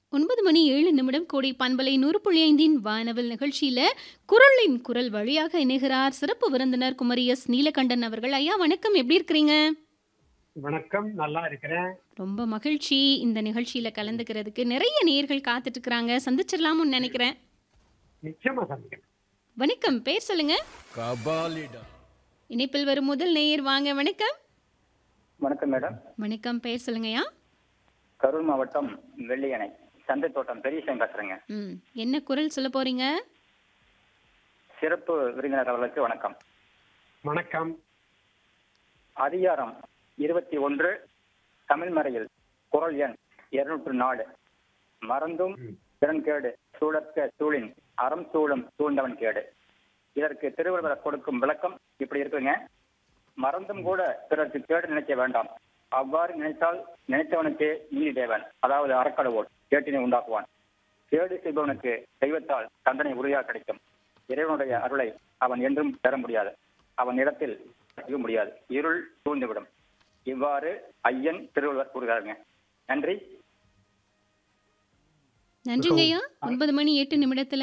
ஒன்பது மணி ஏழு நிமிடம் கோடை பண்பலை நூறு புள்ளி ஐந்தின் வானவல் நிகழ்ச்சியில குரலின் குரல் வழியாக இணைகிறார் சிறப்பு விருந்தினர் குமரி எஸ் நீலகண்டன் அவர்கள் ஐயா வணக்கம் எப்படி இருக்கிறீங்க வணக்கம் நல்லா இருக்கிறேன் ரொம்ப மகிழ்ச்சி இந்த நிகழ்ச்சியில கலந்துக்கிறதுக்கு நிறைய நேயர்கள் காத்துட்டு இருக்கிறாங்க சந்திச்சிடலாம்னு நினைக்கிறேன் நிச்சயமா சந்திக்கிறேன் வணக்கம் பேர் சொல்லுங்க கபாலிடா இணைப்பில் வரும் முதல் நேயர் வாங்க வணக்கம் வணக்கம் மேடம் வணக்கம் பேர் சொல்லுங்கய்யா கரூர் மாவட்டம் வெள்ளியணை சந்தை தோட்டம் பெரியசாமி பேசுறேங்க ம் என்ன குரல் சொல்ல போறீங்க சிறப்பு விருந்தினர் அவர்களுக்கு வணக்கம் வணக்கம் அதிகாரம் இருபத்தி ஒன்று தமிழ் மறையில் குரல் எண் இருநூற்று நாலு மறந்தும் திறன்கேடு சூழற்க சூழின் அறம் சூழும் சூழ்ந்தவன் கேடு இதற்கு திருவள்ளுவர் கொடுக்கும் விளக்கம் இப்படி இருக்குங்க மறந்தும் கூட பிறருக்கு கேடு நினைக்க வேண்டாம் அவ்வாறு நினைத்தால் நினைத்தவனுக்கே நீதி தேவன் அதாவது அறக்கடவுள் கேட்டினை உண்டாக்குவான் கேடு செய்பவனுக்கு தெய்வத்தால் தண்டனை உறுதியாக கிடைக்கும் இறைவனுடைய அருளை அவன் என்றும் பெற முடியாது அவன் இடத்தில் செய்ய முடியாது இருள் சூழ்ந்துவிடும் இவ்வாறு ஐயன் திருவள்ளுவர் கூறுகிறாருங்க நன்றி நன்றிங்க ஐயா ஒன்பது மணி எட்டு நிமிடத்துல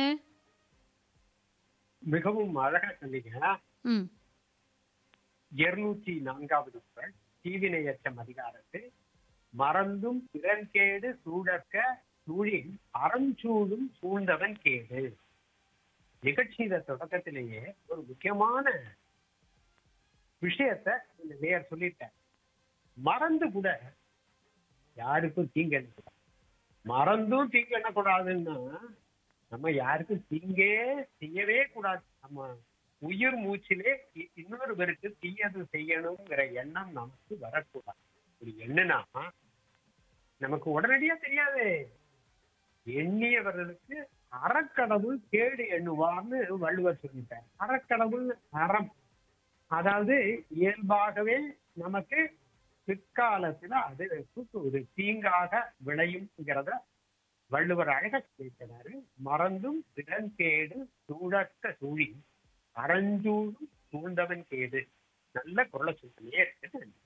மிகவும் அழகா சொன்னீங்க ம் இருநூற்றி நான்காவது குரல் தீவினையற்றம் அதிகாரத்து மறந்தும் பிறன்கேடு சூழற்க சூழின் அறஞ்சூழும் சூழ்ந்தவன் கேடு நிகழ்ச்சியில தொடக்கத்திலேயே ஒரு முக்கியமான விஷயத்த இந்த நேர் சொல்லிட்டேன் மறந்து கூட யாருக்கும் தீங்கு எண்ணக்கூடாது மறந்தும் தீங்கு எண்ணக்கூடாதுன்னா நம்ம யாருக்கும் தீங்கே செய்யவே கூடாது நம்ம உயிர் மூச்சிலே இ- இன்னொருவருக்கு தீயது செய்யணுங்கிற எண்ணம் நமக்கு வரக்கூடாது இப்படி என்னன்னா நமக்கு உடனடியா தெரியாது எண்ணியவர்களுக்கு அறக்கடவுள் கேடு எண்ணுவார்னு வள்ளுவர் சொல்லிட்டார் அறக்கடவுள் அறம் அதாவது இயல்பாகவே நமக்கு பிற்காலத்துல அது ஒரு தீங்காக விளையும்ங்கிறத வள்ளுவர் அழக சொல்லியிருக்கிறாரு மறந்தும் பிறன்கேடு சூழக்க சூழி அறஞ்சூழும் சூழ்ந்தவன் கேடு நல்ல குரலை சொல்லியே இருக்கு